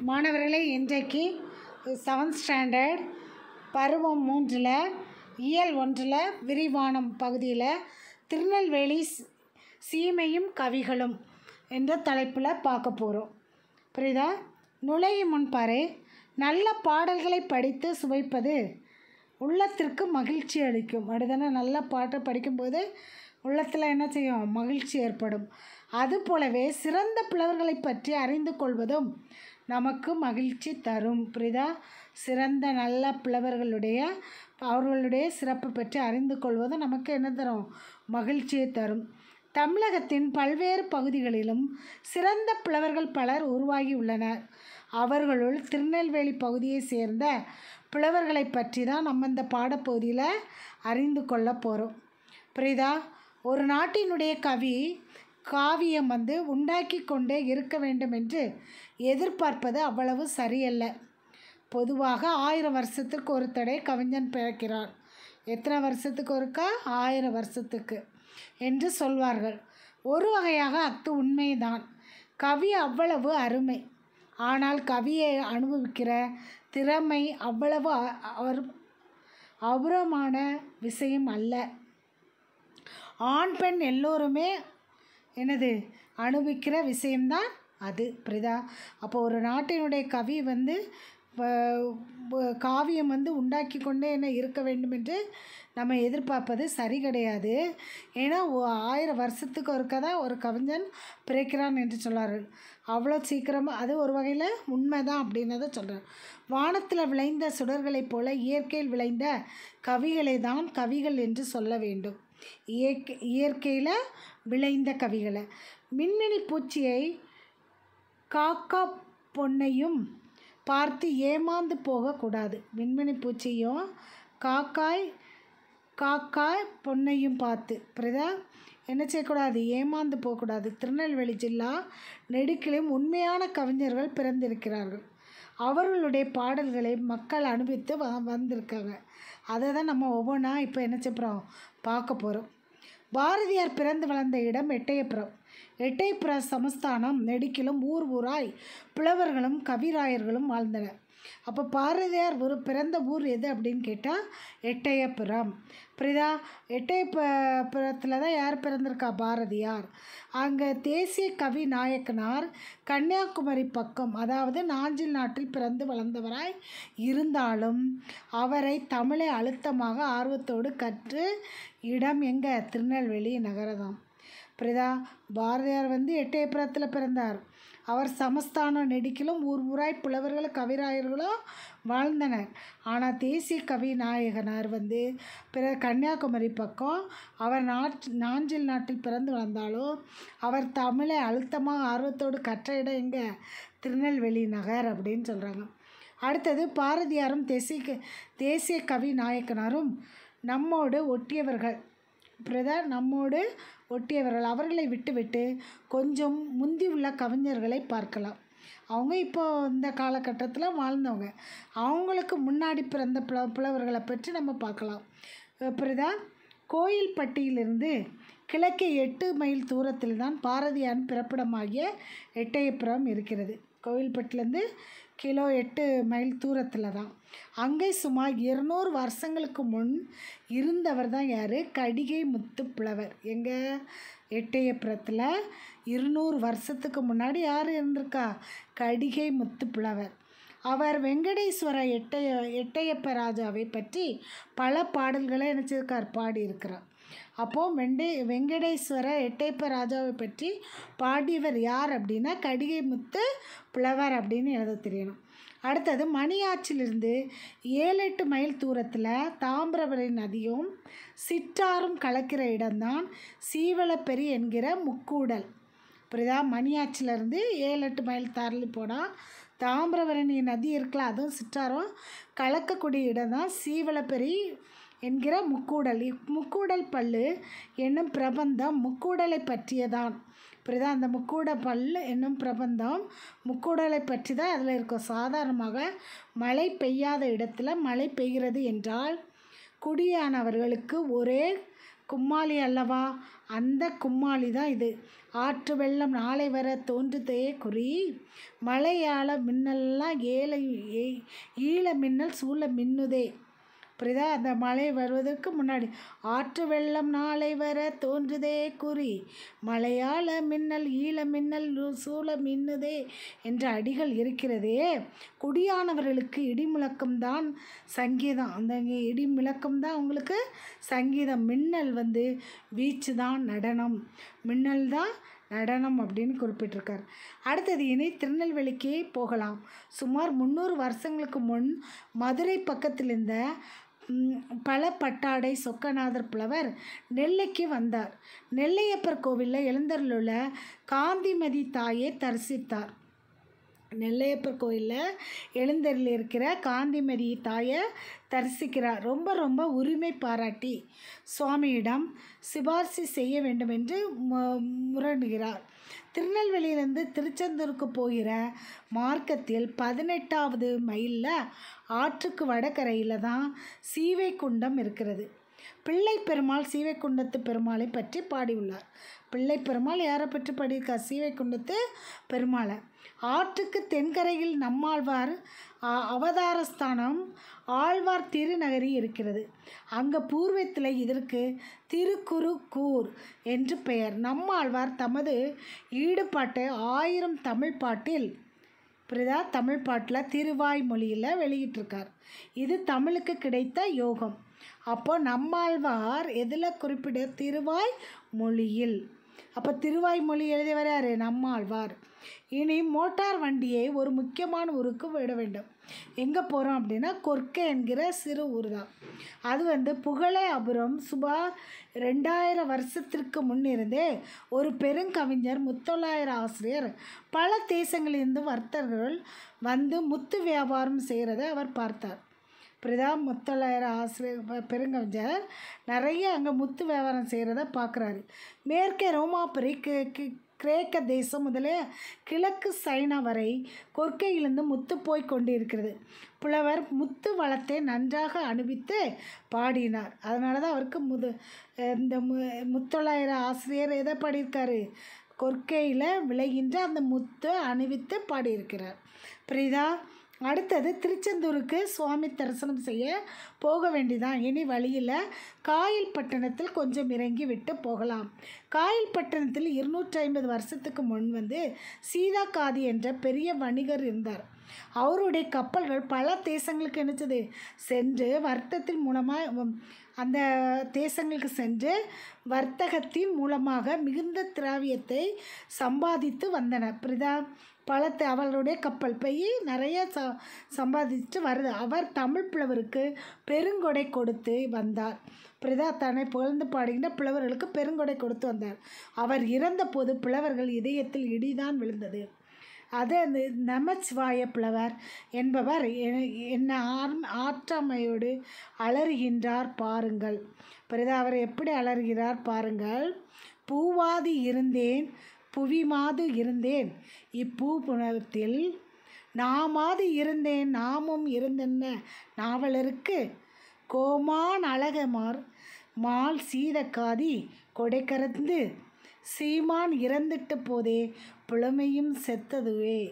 மாணவர்களே இன்றைக்கு seventh standard பருவம் மூன்றில் இயல் ஒன்றில் விரிவானம் பகுதியில் திருநெல்வேலி ஸ்- சீமையும் கவிகளும் என்ற தலைப்பில் பார்க்க போகிறோம் புரியுதா நுழையும் முன்பாரு நல்ல பாடல்களை படித்து சுவைப்பது உள்ளத்திற்கு மகிழ்ச்சி அளிக்கும் அப்படிதானே நல்ல பாட்டை படிக்கும்போது உள்ளத்தில் என்ன செய்யும் மகிழ்ச்சி ஏற்படும் அதுபோலவே சிறந்த புலவர்களை பற்றி அறிந்து கொள்வதும் நமக்கு மகிழ்ச்சி தரும் புரியுதா சிறந்த நல்ல புலவர்களுடைய அவர்களுடைய சிறப்பு பற்றி அறிந்து கொள்வதும் நமக்கு என்ன தரும் மகிழ்ச்சியை தரும் தமிழகத்தின் பல்வேறு பகுதிகளிலும் சிறந்த புலவர்கள் பலர் உருவாகி உள்ளனர் அவர்களுள் திருநெல்வேலி பகுதியை சேர்ந்த புலவர்களை பற்றி தான் நம்ம இந்த பாடப்பகுதியில் அறிந்து கொள்ள போகிறோம் புரியுதா ஒரு நாட்டினுடைய கவி காவியம் வந்து உண்டாக்கி கொண்டே இருக்க வேண்டும் என்று எதிர்பார்ப்பது அவ்வளவு சரியல்ல பொதுவாக ஆயிரம் வருஷத்துக்கு ஒரு தடவை கவிஞன் பிறக்கிறான் எத்தனை வருஷத்துக்கு ஒருக்கா ஆயிரம் வருஷத்துக்கு என்று சொல்வார்கள் ஒரு வகையாக அத்து உண்மைதான் கவி அவ்வளவு அருமை ஆனால் கவியை அனுபவிக்கிற திறமை அவ்வளவு அ- அரு அபுரமான விஷயம் அல்ல ஆண் பெண் எல்லோருமே என்னது அனுபவிக்கிற விஷயம்தான் அது புரியுதா அப்போ ஒரு நாட்டினுடைய கவி வந்து வ- வ- காவியம் வந்து உண்டாக்கி கொண்டே என்ன இருக்க வேண்டும் என்று நம்ம எதிர்பார்ப்பது சரி கிடையாது ஏன்னா ஒ- ஆயிரம் வருஷத்துக்கு ஒருக்க தான் ஒரு கவிஞன் பிறக்கிறான் என்று சொல்வார்கள் அவ்வளோ சீக்கிரமாக அது ஒரு வகையில் உண்மைதான் அப்படின்னதை சொல்கிறேன் வானத்தில் விளைந்த சுடர்களைப் போல இயற்கையில் விளைந்த கவிகளை தான் கவிகள் என்று சொல்ல வேண்டும் இயற்கை இயற்கையில் விளைந்த கவிகளை மின்மினி பூச்சியை காக்கா பொன்னையும் பார்த்து ஏமாந்து போகக்கூடாது மின்மினி பூச்சியும் காக்காய் காக்காய் பொன்னையும் பார்த்து புரியுதா என்ன செய்யக்கூடாது ஏமாந்து போகக்கூடாது திருநெல்வேலி ஜில்லா நெடுக்கிலும் உண்மையான கவிஞர்கள் பிறந்திருக்கிறார்கள் அவர்களுடைய பாடல்களை மக்கள் அனுபவித்து வ வந்திருக்காங்க அதை தான் நம்ம ஒவ்வொன்றா இப்போ என்ன செய்யப்படுறோம் பார்க்க போகிறோம் பாரதியார் பிறந்து வளர்ந்த இடம் எட்டயபுரம் எட்டயபுர சமஸ்தானம் நெடுக்கிலும் ஊர் ஊராய் புலவர்களும் கவிராயர்களும் வாழ்ந்தனர் அப்போ பாரதியார் ஒரு பிறந்த ஊர் எது அப்படின்னு கேட்டால் எட்டயபுரம் புரியுதா எட்டயபுரத்தில் தான் யார் பிறந்திருக்கா பாரதியார் அங்கே தேசிய கவி நாயக்கனார் கன்னியாகுமரி பக்கம் அதாவது நாஞ்சில் நாட்டில் பிறந்து வளர்ந்தவராய் இருந்தாலும் அவரை தமிழை அழுத்தமாக ஆர்வத்தோடு கற்று இடம் எங்கே திருநெல்வேலி நகரதாம் புரியுதா பாரதியார் வந்து எட்டயபுரத்தில் பிறந்தார் அவர் சமஸ்தானம் நெடுக்கிலும் ஊர் ஊராய் புலவர்களும் கவிராயர்களும் வாழ்ந்தனர் ஆனால் தேசிய கவி நாயகனார் வந்து பிற கன்னியாகுமரி பக்கம் அவர் நாட் நாஞ்சில் நாட்டில் பிறந்து வளர்ந்தாலும் அவர் தமிழை அழுத்தமாக ஆர்வத்தோடு கற்ற இடம் எங்கே திருநெல்வேலி நகர் அப்படின்னு சொல்கிறாங்க அடுத்தது பாரதியாரும் தேசிய தேசிய கவி நாயக்கனாரும் நம்மோடு ஒட்டியவர்கள் பிரதா நம்மோடு ஒட்டியவர்கள் அவர்களை விட்டுவிட்டு கொஞ்சம் முந்தி உள்ள கவிஞர்களை பார்க்கலாம் அவங்க இப்போ இந்த காலகட்டத்தில் வாழ்ந்தவங்க அவங்களுக்கு முன்னாடி பிறந்த புல புலவர்களை பற்றி நம்ம பார்க்கலாம் புரியுதா கோயில்பட்டியிலிருந்து கிழக்கே எட்டு மைல் தூரத்தில் தான் பாரதியாரின் பிறப்பிடமாகிய எட்டயபுரம் இருக்கிறது கோவில்பட்டிலேருந்து கிலோ எட்டு மைல் தூரத்தில் தான் அங்கே சுமார் இருநூறு வருஷங்களுக்கு முன் இருந்தவர் தான் யார் கடிகை முத்து புலவர் எங்கள் எட்டயபுரத்தில் இருநூறு வருஷத்துக்கு முன்னாடி யார் இருந்திருக்கா கடிகை முத்து புலவர் அவர் வெங்கடேஸ்வர எட்டய எட்டயப்ப ராஜாவை பற்றி பல பாடல்களை நினச்சிருக்கார் பாடியிருக்கிறார் அப்போது வெண்டே வெங்கடேஸ்வர எட்டயப்ப ராஜாவை பற்றி பாடியவர் யார் அப்படின்னா கடிகை முத்து புலவர் அப்படின்னு எழுத தெரியணும் அடுத்தது மணியாச்சிலிருந்து ஏழு எட்டு மைல் தூரத்தில் தாமிரபரணி நதியும் சிற்றாரும் கலக்கிற இடம்தான் சீவலப்பெரி என்கிற முக்கூடல் புரியுதா மணியாச்சிலேருந்து ஏழு எட்டு மைல் தரலி போனால் தாமிரபரணி நதி இருக்குல்ல அதுவும் சிற்றாரும் கலக்கக்கூடிய இடம் தான் சீவலப்பெரி என்கிற முக்கூடல் முக்கூடல் பல்லு என்னும் பிரபந்தம் முக்கூடலை பற்றியதான் புரியுதா அந்த முக்கூட பல்லு என்னும் பிரபந்தம் முக்கூடலை பற்றி தான் அதில் இருக்கும் சாதாரணமாக மழை பெய்யாத இடத்துல மழை பெய்கிறது என்றால் குடியானவர்களுக்கு ஒரே கும்மாளி அல்லவா அந்த கும்மாளி தான் இது ஆற்று வெள்ளம் நாளை வர தோன்றுதே குறி மலையாள மின்னல்லாம் ஏழை ஏ- ஈழ மின்னல் சூழ மின்னுதே புரியுதா அந்த மழை வருவதற்கு முன்னாடி ஆற்று வெள்ளம் நாளை வர தோன்றுதே குறி மலையாள மின்னல் ஈழ மின்னல் லு- சூழ மின்னுதே என்ற அடிகள் இருக்கிறதே குடியானவர்களுக்கு இடி முழக்கம்தான் சங்கீதம் அந்த இடி முழக்கம்தான் அவங்களுக்கு சங்கீதம் மின்னல் வந்து வீச்சு தான் நடனம் மின்னல் தான் நடனம் அப்படின்னு குறிப்பிட்டிருக்கார் அடுத்தது இனி திருநெல்வேலிக்கு போகலாம் சுமார் முந்நூறு வருஷங்களுக்கு முன் மதுரை பக்கத்தில் இருந்த ம், பழப்பட்டாடை சொக்கநாதர் புலவர் நெல்லைக்கு வந்தார் நெல்லையப்பர் கோவிலில் எழுந்தருளுள்ள காந்திமதி தாயை தரிசித்தார் நெல்லையப்பர் கோயிலில் எழுந்தருள் இருக்கிற காந்திமதி தாயை தரிசிக்கிறார் ரொம்ப ரொம்ப உரிமை பாராட்டி சுவாமியிடம் சிபாரிசு செய்ய வேண்டும் என்று மு- முரணுகிறார் திருநெல்வேலியிலிருந்து திருச்செந்தூருக்கு போகிற மார்க்கத்தில் பதினெட்டாவது மைலில் ஆற்றுக்கு வடகரையில் தான் சீவைக்குண்டம் இருக்கிறது பிள்ளை பெருமாள் சீவைக்குண்டத்து பெருமாளை பற்றி பாடியுள்ளார் பிள்ளை பெருமாள் யாரை பற்றி பாடியிருக்கார் சீவைக்குண்டத்து பெருமாளை ஆற்றுக்கு தென்கரையில் நம்மாழ்வார் ஆ- அவதாரஸ்தானம் ஆழ்வார் திருநகரி இருக்கிறது அங்கே பூர்வத்தில் இதற்கு திருக்குறுக்கூர் என்று பெயர் நம்மாழ்வார் தமது ஈடுபாட்டை ஆயிரம் தமிழ் பாட்டில் புரியுதா தமிழ் பாட்டில் திருவாய்மொழியில் வெளியிட்டிருக்கார் இது தமிழுக்கு கிடைத்த யோகம் அப்போ நம்மாழ்வார் எதில் குறிப்பிட திருவாய் மொழியில் அப்போ திருவாய்மொழி எழுதி வராரு நம்மாழ்வார் இனி மோட்டார் வண்டியை ஒரு முக்கியமான ஊருக்கு விட வேண்டும் எங்கே போகிறோம் அப்படின்னா கொர்க்கை என்கிற சிறு ஊர் தான் அது வந்து புகழேபுரம் சுமார் ரெண்டாயிரம் வருஷத்திற்கு முன்னிருந்தே ஒரு பெருங்கவிஞர் முத்தொள்ளாயிரம் ஆசிரியர் பல தேசங்களிலிருந்து வர்த்தகர்கள் வந்து முத்து வியாபாரம் செய்கிறதை அவர் பார்த்தார் புரியுதா முத்தொள்ளாயிரம் ஆசிரியர் பெ- பெருங்கவிஞர் நிறைய அங்கே முத்து வியாபாரம் செய்கிறத பார்க்குறாரு மேற்கே ரோமாபுரி கி- கி- கிரேக்க தேசம் முதலே கிழக்கு சைனா வரை கொற்கையிலிருந்து முத்து போய் கொண்டிருக்கிறது புலவர் முத்து வளத்தை நன்றாக அனுபவித்து பாடினார் அதனால தான் அவருக்கு முது இந்த மு முத்தொள்ளாயிரம் ஆசிரியர் எதை பாடியிருக்காரு கொற்கையில் விளைகின்ற அந்த முத்து அணிவித்து பாடியிருக்கிறார் புரியுதா அடுத்தது திருச்செந்தூருக்கு சுவாமி தரிசனம் செய்ய போக வேண்டியதான் இனி வழியில் காயல் பட்டணத்தில் கொஞ்சம் இறங்கி விட்டு போகலாம் காயல் பட்டணத்தில் இருநூற்றி ஐம்பது வருஷத்துக்கு முன் வந்து சீதா காதி என்ற பெரிய வணிகர் இருந்தார் அவருடைய கப்பல்கள் பல தேசங்களுக்கு நினைச்சது சென்று வர்த்தத்தின் மூலமாக அந்த தேசங்களுக்கு சென்று வர்த்தகத்தின் மூலமாக மிகுந்த திராவியத்தை சம்பாதித்து வந்தன புரியுதா பல த- அவர்களுடைய கப்பல் போய் நிறைய ச சம்பாதிச்சுட்டு வருது அவர் தமிழ் புலவருக்கு பெருங்கொடை கொடுத்து வந்தார் புரியுதா தன்னை புகழ்ந்து பாடுகின்ற புலவர்களுக்கு பெருங்கொடை கொடுத்து வந்தார் அவர் இறந்தபோது புலவர்கள் இதயத்தில் இடிதான் விழுந்தது அது அந்த நமச்சிவாய புலவர் என்பவர் எ- என்ன ஆர் ஆற்றாமையோடு அலறுகின்றார் பாருங்கள் பிறகு அவர் எப்படி அலறுகிறார் பாருங்கள் பூவாதி இருந்தேன் புவிமாது இருந்தேன் இப்பூ புனத்தில் நாமாது இருந்தேன் நாமும் இருந்தென்ன நாவலருக்கு கோமான் அழகமார் மால் சீதக்காதி கொடைக்கறந்து சீமான் இறந்துட்ட போதே புலமையும் செத்ததுவே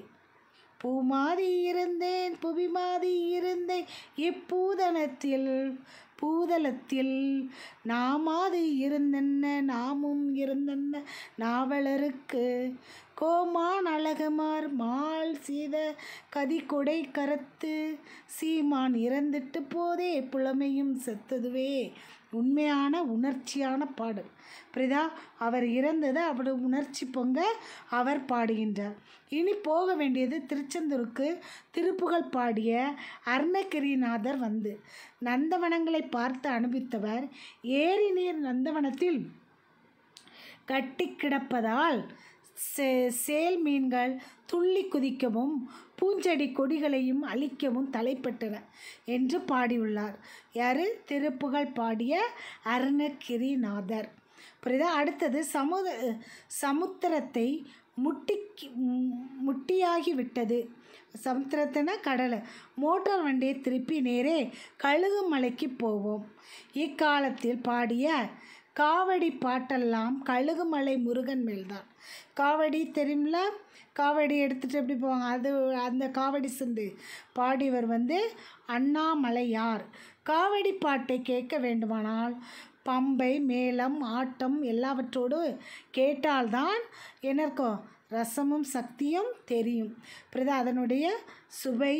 பூமாதி இருந்தேன் புவிமாதி இருந்தேன் இப்பூதனத்தில் பூதலத்தில் நாமாது இருந்தென்ன நாமும் இருந்தென்ன நாவலருக்கு கோமான் அழகமார் மால் சீத கதி கொடை கரத்து சீமான் இறந்துட்டு போதே புலமையும் செத்ததுவே உண்மையான உணர்ச்சியான பாடல் புரியுதா அவர் இறந்ததை அவர் உணர்ச்சி பொங்க அவர் பாடுகின்றார் இனி போக வேண்டியது திருச்செந்தூருக்கு திருப்புகழ் பாடிய அருணகிரிநாதர் வந்து நந்தவனங்களை பார்த்து அனுபவித்தவர் ஏரி நீர் நந்தவனத்தில் கட்டி கிடப்பதால் சே- சேல் மீன்கள் துள்ளி குதிக்கவும் பூஞ்செடி கொடிகளையும் அழிக்கவும் தலைப்பட்டன என்று பாடியுள்ளார் யார் திருப்புகழ் பாடிய அருணகிரிநாதர் புரியுதா அடுத்தது சமுத சமுத்திரத்தை முட்டி முட்டியாகி விட்டது சமுத்திரத்தின கடலை மோட்டார் வண்டியை திருப்பி நேரே கழுகு மலைக்கு போவோம் இக்காலத்தில் பாடிய காவடி பாட்டெல்லாம் கழுகுமலை முருகன் மேல்தான் காவடி தெரியுமில காவடி எடுத்துகிட்டு எப்படி போவாங்க அது அந்த காவடி சிந்து பாடியவர் வந்து அண்ணாமலையார் காவடி பாட்டை கேட்க வேண்டுமானால் பம்பை மேளம் ஆட்டம் எல்லாவற்றோடு கேட்டால்தான் என்ன இருக்கும் ரசமும் சக்தியும் தெரியும் பிறகு அதனுடைய சுவை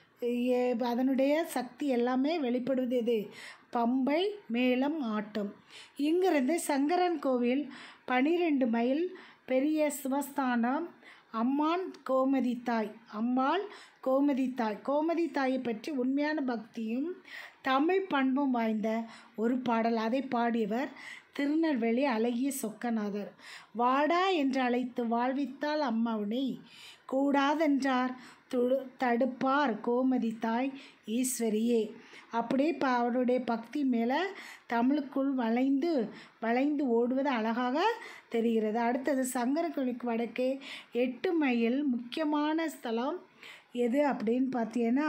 ஏ- அதனுடைய சக்தி எல்லாமே வெளிப்படுவது எது பம்பை மேளம் ஆட்டம் இங்கிருந்து சங்கரன் கோவில் பனிரெண்டு மைல் பெரிய சிவஸ்தானம் அம்மான் கோமதி தாய் அம்பாள் கோமதி தாய் கோமதி தாயை பற்றி உண்மையான பக்தியும் தமிழ் பண்பும் வாய்ந்த ஒரு பாடல் அதை பாடியவர் திருநெல்வேலி அழகிய சொக்கநாதர் வாடா என்று அழைத்து வாழ்வித்தால் அம்மாவுனை கூடாதென்றார் துடு தடுப்பார் கோமதி தாய் ஈஸ்வரியே அப்படியே இப்போ அவருடைய பக்தி மேலே தமிழுக்குள் வளைந்து வளைந்து ஓடுவது அழகாக தெரிகிறது அடுத்தது சங்கரக்கோவிலுக்கு வடக்கே எட்டு மைல் முக்கியமான ஸ்தலம் எது அப்படின்னு பார்த்தீங்கன்னா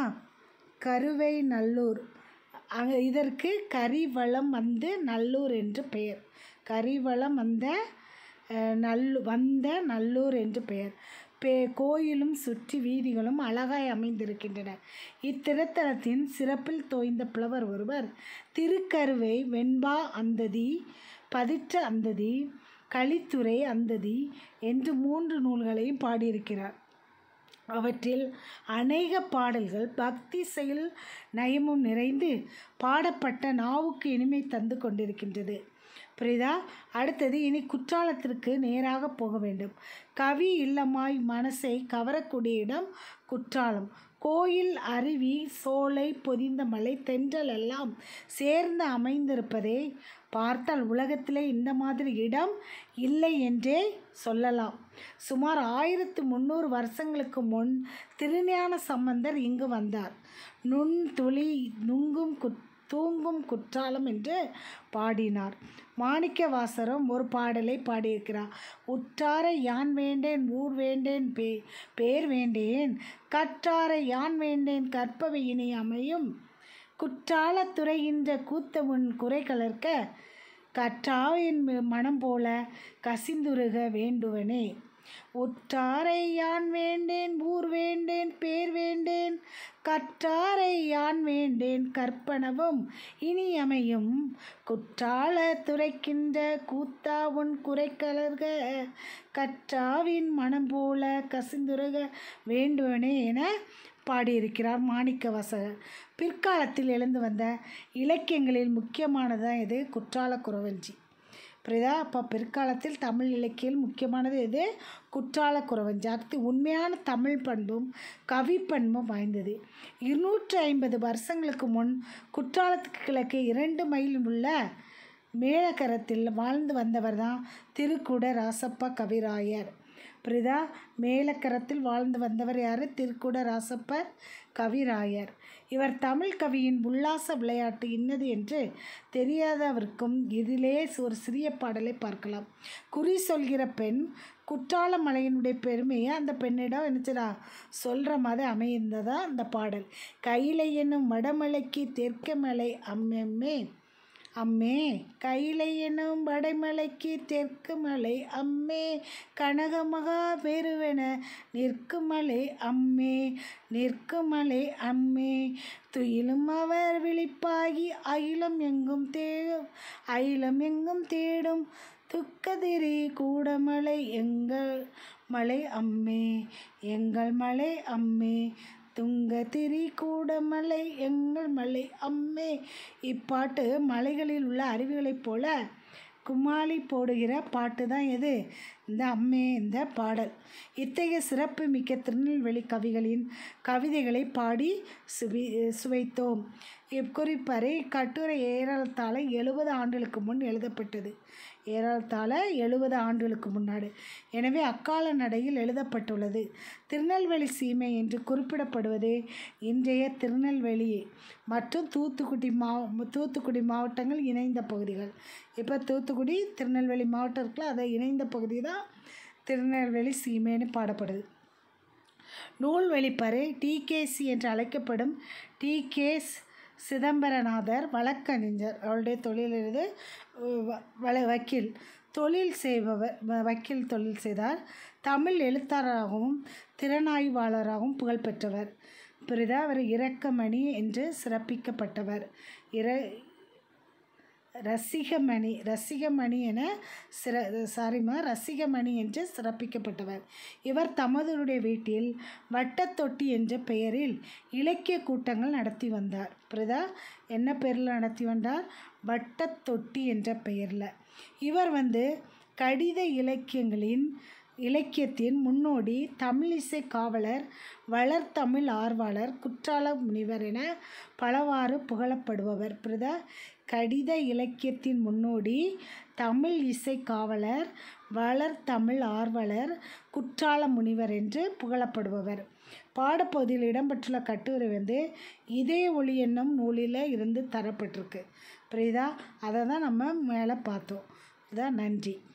கருவை நல்லூர் அங்கே இதற்கு கரிவளம் வந்து நல்லூர் என்று பெயர் கரிவளம் வந்த அஹ், நல்லு வந்த நல்லூர் என்று பெயர் பே கோயிலும் சுற்றி வீதிகளும் அழகாய் அமைந்திருக்கின்றன இத்திருத்தலத்தின் சிறப்பில் தோய்ந்த புலவர் ஒருவர் திருக்கருவை வெண்பா அந்ததி பதிற்ற அந்ததி கலித்துறை அந்ததி என்று மூன்று நூல்களையும் பாடியிருக்கிறார் அவற்றில் அநேக பாடல்கள் பக்தி செயல் நயமும் நிறைந்து பாடப்பட்ட நாவுக்கு இனிமை தந்து கொண்டிருக்கின்றது புரியுதா அடுத்தது இனி குற்றாலத்திற்கு நேராக போக வேண்டும் கவி இல்லமாய் மனசை கவரக்கூடிய இடம் குற்றாலம் கோயில் அருவி சோலை பொதிந்த மலை தென்றல் எல்லாம் சேர்ந்து அமைந்திருப்பதை பார்த்தால் உலகத்திலே இந்த மாதிரி இடம் இல்லை என்றே சொல்லலாம் சுமார் ஆயிரத்து முந்நூறு வருஷங்களுக்கு முன் திருஞான சம்பந்தர் இங்கு வந்தார் நுண் துளி நுங்கும் குத் தூங்கும் குற்றாலம் என்று பாடினார் மாணிக்கவாசரும் ஒரு பாடலை பாடியிருக்கிறார் உற்றார யான் வேண்டேன் ஊர் வேண்டேன் பே பேர் வேண்டேன் கற்றார யான் வேண்டேன் கற்பவை இனி அமையும் குற்றாலத் துறைகின்ற கூத்தமுன் குறை கலர்க்க கற்றாவின் மனம் போல கசிந்துருக வேண்டுவனே உற்றாரை யான் வேண்டேன் ஊர் வேண்டேன் பேர் வேண்டேன் கற்றாரை யான் வேண்டேன் கற்பனவும் இனி அமையும் குற்றால துரைக்கின்ற கூத்தா உன் குறை கலர்க கற்றாவின் மனம் போல கசிந்துருக வேண்டுவனே என பாடியிருக்கிறார் மாணிக்க வாசகர் பிற்காலத்தில் எழுந்து வந்த இலக்கியங்களில் முக்கியமானதான் இது குற்றால குறவஞ்சி புரியுதா அப்போ பிற்காலத்தில் தமிழ் இலக்கியில் முக்கியமானது எது குற்றால குறவஞ்சி அடுத்து உண்மையான தமிழ் பண்பும் கவி பண்பும் வாய்ந்தது இருநூற்றி ஐம்பது வருஷங்களுக்கு முன் குற்றாலத்துக்கு கிழக்கே இரண்டு மைல் உள்ள மேலக்கரத்தில் வாழ்ந்து வந்தவர் தான் திருக்குட ராசப்ப கவிராயர் புரியுதா மேலக்கரத்தில் வாழ்ந்து வந்தவர் யார் திருக்குட ராசப்பர் கவிராயர் இவர் தமிழ் கவியின் உல்லாச விளையாட்டு இன்னது என்று தெரியாதவருக்கும் இதிலே ஒரு சிறிய பாடலை பார்க்கலாம் குறி சொல்கிற பெண் குற்றால மலையினுடைய பெருமையை அந்த பெண்ணிடம் என்னச்சுடா சொல்கிற மாதிரி அமைந்ததா அந்த பாடல் கையிலை என்னும் வடமலைக்கு தெற்கு மலை அம்மெம்மே அம்மே கையிலை எனும் வடைமலைக்கு தெற்கு மலை அம்மே கனகமகா பெருவென நிற்குமலை அம்மே நிற்குமலை அம்மே துயிலும் அவர் விழிப்பாகி அகிலம் எங்கும் தேடும் அகிலம் எங்கும் தேடும் துக்கதிரி கூடமலை எங்கள் மலை அம்மே எங்கள் மலை அம்மே துங்கதிரி கூடமலை எங்கள் மலை அம்மே இப்பாட்டு மலைகளில் உள்ள அருவிகளைப் போல கும்மாளி போடுகிற பாட்டு தான் எது இந்த அம்மே இந்த பாடல் இத்தகைய சிறப்பு மிக்க திருநெல்வேலி கவிகளின் கவிதைகளை பாடி சுவி சுவைத்தோம் இக்குறிப்பறை இக்கட்டுரை ஏறத்தாழ எழுபது ஆண்டுகளுக்கு முன் எழுதப்பட்டது ஏறத்தாழ எழுபது ஆண்டுகளுக்கு முன்னாடி எனவே அக்கால நடையில் எழுதப்பட்டுள்ளது திருநெல்வேலி சீமை என்று குறிப்பிடப்படுவது இன்றைய திருநெல்வேலி மற்றும் தூத்துக்குடி மாவ தூத்துக்குடி மாவட்டங்கள் இணைந்த பகுதிகள் இப்போ தூத்துக்குடி திருநெல்வேலி மாவட்டம் இருக்குல்ல அதை இணைந்த பகுதி தான் திருநெல்வேலி சீமைன்னு பாடப்படுது நூல் வெளிப்பறை டிகேசி என்று அழைக்கப்படும் டிகேஸ் சிதம்பரநாதர் வழக்கறிஞர் அவருடைய தொழில் இது வ- வழ வக்கீல் தொழில் செய்பவர் வ- வக்கீல் தொழில் செய்தார் தமிழ் எழுத்தாளராகவும் திறனாய்வாளராகவும் புகழ்பெற்றவர் புரியுதா அவர் இரக்கமணி என்று சிறப்பிக்கப்பட்டவர் இர ரசிகமணி ரசிகமணி என சிற சாரிம்மா ரசிகமணி என்று சிறப்பிக்கப்பட்டவர் இவர் தமதுடைய வீட்டில் வட்டத்தொட்டி என்ற பெயரில் இலக்கிய கூட்டங்கள் நடத்தி வந்தார் புரியுதா என்ன பேரில் நடத்தி வந்தார் வட்டத்தொட்டி என்ற பெயரில் இவர் வந்து கடித இலக்கியங்களின் இலக்கியத்தின் முன்னோடி தமிழிசை காவலர் வளர்தமிழ் ஆர்வலர் குற்றால முனிவர் என பலவாறு புகழப்படுபவர் புரியுதா கடித இலக்கியத்தின் முன்னோடி தமிழ் இசை காவலர் வளர்தமிழ் ஆர்வலர் குற்றால முனிவர் என்று புகழப்படுபவர் பாடப்பகுதியில் இடம்பெற்றுள்ள கட்டுரை வந்து இதய ஒளி என்னும் நூலில் இருந்து தரப்பட்டிருக்கு புரியுதா அதை தான் நம்ம மேலே பார்த்தோம் இதான் நன்றி